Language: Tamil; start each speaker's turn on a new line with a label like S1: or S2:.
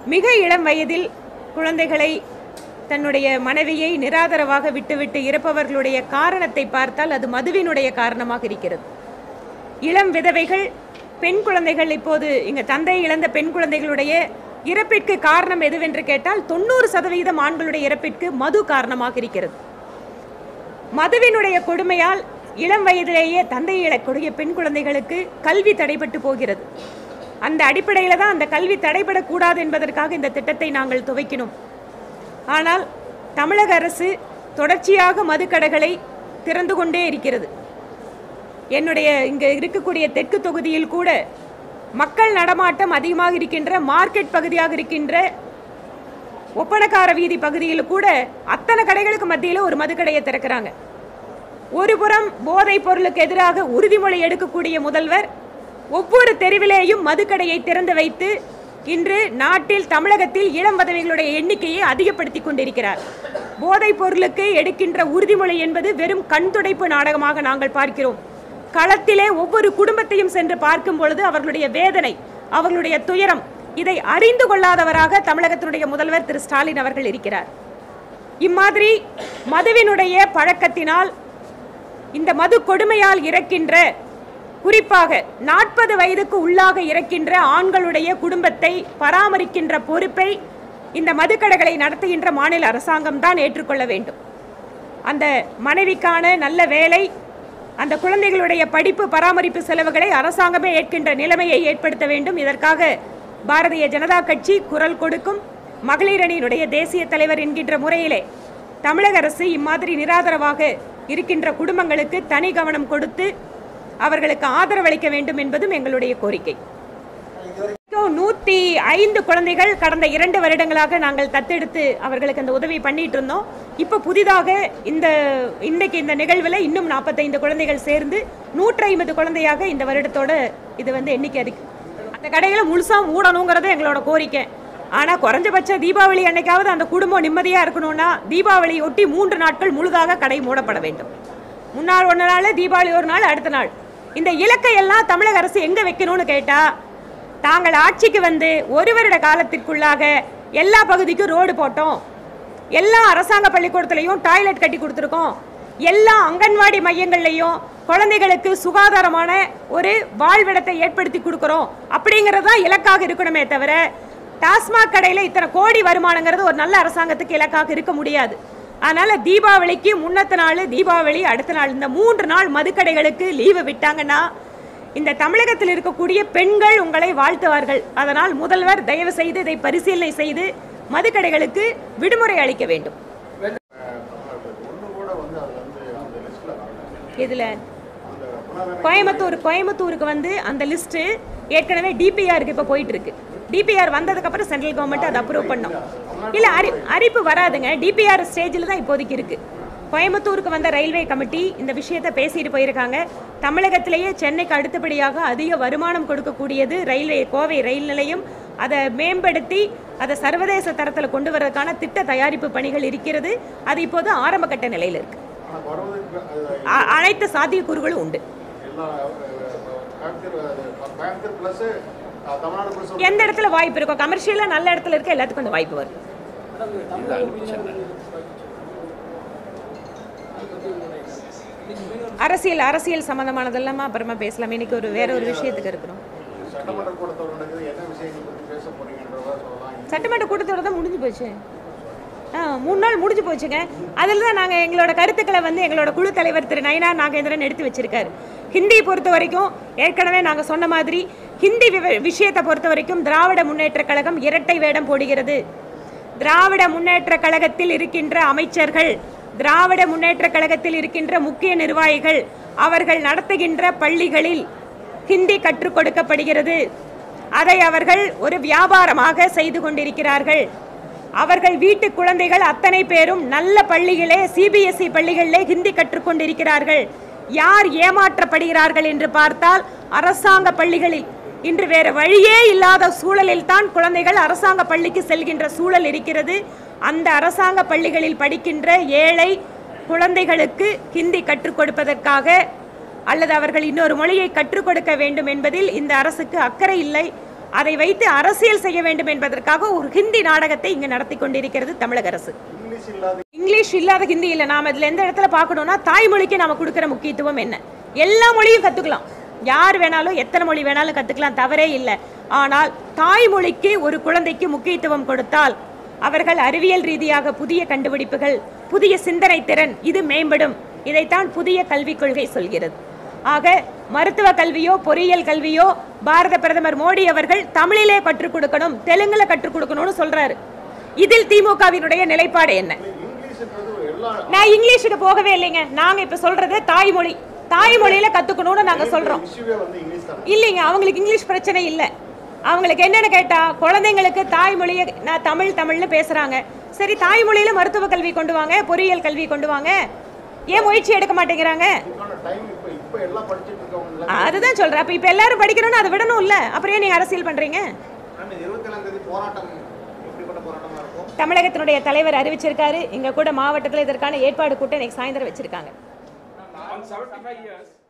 S1: மிக இளம் வயதில் குழந்தைகளை தன்னுடைய மனைவியை நிராதரவாக விட்டுவிட்டு இறப்பவர்களுடைய காரணத்தை பார்த்தால் அது மதுவினுடைய காரணமாக இருக்கிறது இளம் விதவைகள் பெண் குழந்தைகள் இப்போது இங்க தந்தை இழந்த பெண் குழந்தைகளுடைய இறப்பிற்கு காரணம் எதுவென்று கேட்டால் தொண்ணூறு சதவீதம் ஆண்களுடைய இறப்பிற்கு மது காரணமாக இருக்கிறது மதுவினுடைய கொடுமையால் இளம் வயதிலேயே தந்தை இழக்கூடிய பெண் குழந்தைகளுக்கு கல்வி தடைபட்டு போகிறது அந்த அடிப்படையில் தான் அந்த கல்வி தடைபடக்கூடாது என்பதற்காக இந்த திட்டத்தை நாங்கள் துவைக்கினோம் ஆனால் தமிழக அரசு தொடர்ச்சியாக மதுக்கடைகளை திறந்து கொண்டே இருக்கிறது என்னுடைய இங்கே இருக்கக்கூடிய தெற்கு தொகுதியில் கூட மக்கள் நடமாட்டம் அதிகமாக இருக்கின்ற மார்க்கெட் பகுதியாக இருக்கின்ற ஒப்பனக்கார வீதி பகுதியில் கூட அத்தனை கடைகளுக்கு மத்தியில் ஒரு மதுக்கடையை திறக்கிறாங்க ஒரு புறம் போதைப் பொருளுக்கு எதிராக உறுதிமொழி எடுக்கக்கூடிய முதல்வர் ஒவ்வொரு தெருவிலேயும் மதுக்கடையை திறந்து வைத்து இன்று நாட்டில் தமிழகத்தில் இளம் பதவிகளுடைய எண்ணிக்கையை அதிகப்படுத்தி கொண்டிருக்கிறார் போதைப் பொருளுக்கு எடுக்கின்ற உறுதிமொழி என்பது வெறும் கண் துடைப்பு நாடகமாக நாங்கள் பார்க்கிறோம் களத்திலே ஒவ்வொரு குடும்பத்தையும் சென்று பார்க்கும் பொழுது அவர்களுடைய வேதனை அவர்களுடைய துயரம் இதை அறிந்து கொள்ளாதவராக தமிழகத்தினுடைய முதல்வர் திரு ஸ்டாலின் அவர்கள் இருக்கிறார் இம்மாதிரி மதுவினுடைய பழக்கத்தினால் இந்த மது கொடுமையால் இறக்கின்ற குறிப்பாக நாற்பது வயதுக்கு உள்ளாக இறக்கின்ற ஆண்களுடைய குடும்பத்தை பராமரிக்கின்ற பொறுப்பை இந்த மதுக்கடைகளை நடத்துகின்ற மாநில அரசாங்கம் தான் ஏற்றுக்கொள்ள வேண்டும் அந்த மனைவிக்கான நல்ல வேலை அந்த குழந்தைகளுடைய படிப்பு பராமரிப்பு செலவுகளை அரசாங்கமே ஏற்கின்ற நிலைமையை ஏற்படுத்த வேண்டும் இதற்காக பாரதிய ஜனதா கட்சி குரல் கொடுக்கும் மகளிர் அணியினுடைய தேசிய தலைவர் என்கின்ற முறையிலே தமிழக அரசு இம்மாதிரி நிராதரவாக இருக்கின்ற குடும்பங்களுக்கு தனி கவனம் கொடுத்து அவர்களுக்கு ஆதரவளிக்க வேண்டும் என்பதும் எங்களுடைய கோரிக்கை நூற்றி ஐந்து குழந்தைகள் கடந்த இரண்டு வருடங்களாக நாங்கள் தத்தெடுத்து அவர்களுக்கு அந்த உதவி பண்ணிட்டு இருந்தோம் இப்போ புதிதாக இந்த இன்றைக்கு இந்த நிகழ்வில் இன்னும் நாற்பத்தைந்து குழந்தைகள் சேர்ந்து நூற்றி ஐம்பது குழந்தையாக இந்த வருடத்தோட இது வந்து எண்ணிக்கை இருக்கு அந்த கடைகளை முழுசாக மூடணுங்கிறது எங்களோட கோரிக்கை ஆனால் குறைஞ்சபட்ச தீபாவளி அன்னைக்காவது அந்த குடும்பம் நிம்மதியாக இருக்கணும்னா தீபாவளி ஒட்டி மூன்று நாட்கள் முழுதாக கடை மூடப்பட வேண்டும் முன்னாள் ஒரு நாள் தீபாவளி ஒரு நாள் அடுத்த நாள் இந்த இலக்கை எல்லாம் தமிழக அரசு எங்கே வைக்கணும்னு கேட்டால் தாங்கள் ஆட்சிக்கு வந்து ஒரு வருட காலத்திற்குள்ளாக எல்லா பகுதிக்கும் ரோடு போட்டோம் எல்லா அரசாங்க பள்ளிக்கூடத்துலையும் டாய்லெட் கட்டி கொடுத்துருக்கோம் எல்லா அங்கன்வாடி மையங்கள்லையும் குழந்தைகளுக்கு சுகாதாரமான ஒரு வாழ்விடத்தை ஏற்படுத்தி கொடுக்குறோம் அப்படிங்கிறது தான் இலக்காக இருக்கணுமே தவிர டாஸ்மாக் கடையில் இத்தனை கோடி வருமானங்கிறது ஒரு நல்ல அரசாங்கத்துக்கு இலக்காக இருக்க முடியாது அதனால தீபாவளிக்கு முன்னத்த நாள் தீபாவளி அடுத்த நாள் இந்த மூன்று நாள் மதுக்கடைகளுக்கு லீவு விட்டாங்கன்னா இந்த தமிழகத்தில் இருக்கக்கூடிய பெண்கள் உங்களை வாழ்த்துவார்கள் அதனால் முதல்வர் தயவு செய்து இதை பரிசீலனை செய்து மதுக்கடைகளுக்கு விடுமுறை அளிக்க வேண்டும்
S2: ஒன்று கூட வந்து அது வந்து அந்த லிஸ்ட்டில் வரல
S1: இதில்
S2: அந்த புனரமை
S1: கோயம்புத்தூர் கோயம்புத்தூருக்கு வந்து அந்த லிஸ்ட்டு ஏற்கனவே டிபிஆருக்கு இப்போ போயிட்டு இருக்கு டிபிஆர் வந்ததுக்கப்புறம் சென்ட்ரல் கவர்மெண்ட் அதை அப்ரூவ் பண்ணோம் இல்லை அறி அறிப்பு வராதுங்க டிபிஆர் ஸ்டேஜில் தான் இப்போதைக்கு இருக்கு கோயம்புத்தூருக்கு வந்த ரயில்வே கமிட்டி இந்த விஷயத்தை பேசிட்டு போயிருக்காங்க தமிழகத்திலேயே சென்னைக்கு அடுத்தபடியாக அதிக வருமானம் கொடுக்கக்கூடியது ரயில்வே கோவை ரயில் நிலையம் அதை மேம்படுத்தி அதை சர்வதேச தரத்தில் கொண்டு வரதுக்கான திட்ட தயாரிப்பு பணிகள் இருக்கிறது அது இப்போது ஆரம்ப கட்ட நிலையில் இருக்கு
S2: ஆனால் வருவதற்கு அது
S1: அ- அனைத்து சாத்தியக்கூறுகளும் உண்டு
S2: எல்லா அஹ், கோயம்புத்தூர் அது கோயம்புத்தூர் ப்ளஸ் தமிழ்நாடு ப்ளஸ்
S1: எந்த இடத்துல வாய்ப்பு இருக்கோ கமர்ஷியலாக நல்ல இடத்துல இருக்க எல்லாத்துக்கும் அந்த வாய்ப்பு வரும் அரசியல் அரசியல் சம்மந்தமானதெல்லாமா அப்புறமா பேசலாம் இன்னைக்கு ஒரு வேற ஒரு விஷயத்துக்கு இருக்கிறோம்
S2: சட்டமன்ற கூட்டத்தொடர் நடக்குது என்ன விஷயங்கள் பற்றி பேச போறீங்கன்றதா சொல்லலாம்
S1: சட்டமன்ற கூட்டத்தோட தான் முடிஞ்சு போச்சு ஆ மூணு நாள் முடிஞ்சு போச்சுங்க அதில் தான் நாங்கள் எங்களோட கருத்துக்களை வந்து எங்களோட குழு தலைவர் திரு நயனா நாகேந்திரன் எடுத்து வச்சிருக்காரு ஹிந்தி பொறுத்த வரைக்கும் ஏற்கனவே நாங்கள் சொன்ன மாதிரி ஹிந்தி விவ- விஷயத்தை பொறுத்த வரைக்கும் திராவிட முன்னேற்ற கழகம் இரட்டை வேடம் போடுகிறது திராவிட முன்னேற்ற கழகத்தில் இருக்கின்ற அமைச்சர்கள் திராவிட முன்னேற்ற கழகத்தில் இருக்கின்ற முக்கிய நிர்வாகிகள் அவர்கள் நடத்துகின்ற பள்ளிகளில் ஹிந்தி கற்றுக் கொடுக்கப்படுகிறது அதை அவர்கள் ஒரு வியாபாரமாக செய்து கொண்டிருக்கிறார்கள் அவர்கள் வீட்டு குழந்தைகள் அத்தனை பேரும் நல்ல பள்ளிகளே சிபிஎஸ்இ பள்ளிகளிலே ஹிந்தி கற்றுக்கொண்டிருக்கிறார்கள் யார் ஏமாற்றப்படுகிறார்கள் என்று பார்த்தால் அரசாங்க பள்ளிகளில் இன்று வேறு வழியே இல்லாத சூழலில் தான் குழந்தைகள் அரசாங்க பள்ளிக்கு செல்கின்ற சூழல் இருக்கிறது அந்த அரசாங்க பள்ளிகளில் படிக்கின்ற ஏழை குழந்தைகளுக்கு ஹிந்தி கற்றுக் கொடுப்பதற்காக அல்லது அவர்கள் இன்னொரு மொழியை கற்றுக் கொடுக்க வேண்டும் என்பதில் இந்த அரசுக்கு அக்கறை இல்லை அதை வைத்து அரசியல் செய்ய வேண்டும் என்பதற்காக ஒரு ஹிந்தி நாடகத்தை இங்கு நடத்தி கொண்டிருக்கிறது தமிழக அரசு
S2: இங்கிலீஷ் இல்லாத
S1: இங்கிலீஷ் இல்லாத ஹிந்தி இல்லை நாம இதுல எந்த இடத்துல பார்க்கணும்னா தாய்மொழிக்கு நாம கொடுக்கிற முக்கியத்துவம் என்ன எல்லா மொழியும் கத்துக்கலாம் யார் வேணாலும் எத்தனை மொழி வேணாலும் கத்துக்கலாம் தவறே இல்லை ஆனால் தாய்மொழிக்கு ஒரு குழந்தைக்கு முக்கியத்துவம் கொடுத்தால் அவர்கள் அறிவியல் ரீதியாக புதிய கண்டுபிடிப்புகள் புதிய சிந்தனை திறன் இது மேம்படும் இதைத்தான் புதிய கல்விக் கொள்கை சொல்கிறது ஆக மருத்துவ கல்வியோ பொறியியல் கல்வியோ பாரத பிரதமர் மோடி அவர்கள் தமிழிலே கற்றுக் கொடுக்கணும் தெலுங்குல கற்றுக் கொடுக்கணும்னு சொல்றாரு இதில் திமுகவினுடைய நிலைப்பாடு என்ன
S2: இங்கிலீஷ்ன்றது எல்லா
S1: நான் இங்கிலீஷுக்கு போகவே இல்லைங்க நாங்க இப்ப சொல்றது தாய்மொழி தாய்மொழியில கத்துக்கணும்னு நாங்க சொல்றோம்
S2: இஷ்யூவே வந்து இங்கிலீஷ் தான்
S1: இல்லைங்க அவங்களுக்கு இங்கிலீஷ் பிரச்சனை இல்லை அவங்களுக்கு என்னன்னு கேட்டா குழந்தைங்களுக்கு தாய்மொழியை நான் தமிழ் தமிழ்னு பேசுறாங்க சரி தாய்மொழியில மருத்துவ கல்வி கொண்டு வாங்க பொறியியல் கல்வி கொண்டு வாங்க ஏன் முயற்சி எடுக்க மாட்டேங்கிறாங்க
S2: இதுக்கான டைம் இப்போ இப்போ எல்லாம் படிச்சுட்டு இருக்கவங்க எல்லாம்
S1: அதுதான் சொல்றேன் அப்ப இப்ப எல்லாரும் படிக்கணும்னு அதை விடணும் இல்ல அப்புறம் ஏன் நீங்க அரசியல் பண்றீங்க
S3: மேம் இருபத்தி ஏழாம் தேதி போராட்டம் எப்படிப்பட்ட போராட்டமா இருக்கும்
S1: தமிழகத்தினுடைய தலைவர் அறிவிச்சிருக்காரு இங்க கூட மாவட்டத்தில் இதற்கான ஏற்பாடு கூட்டம் இன்னைக்கு சாயந்தரம் வச்சிருக்காங்க
S4: On 75 years,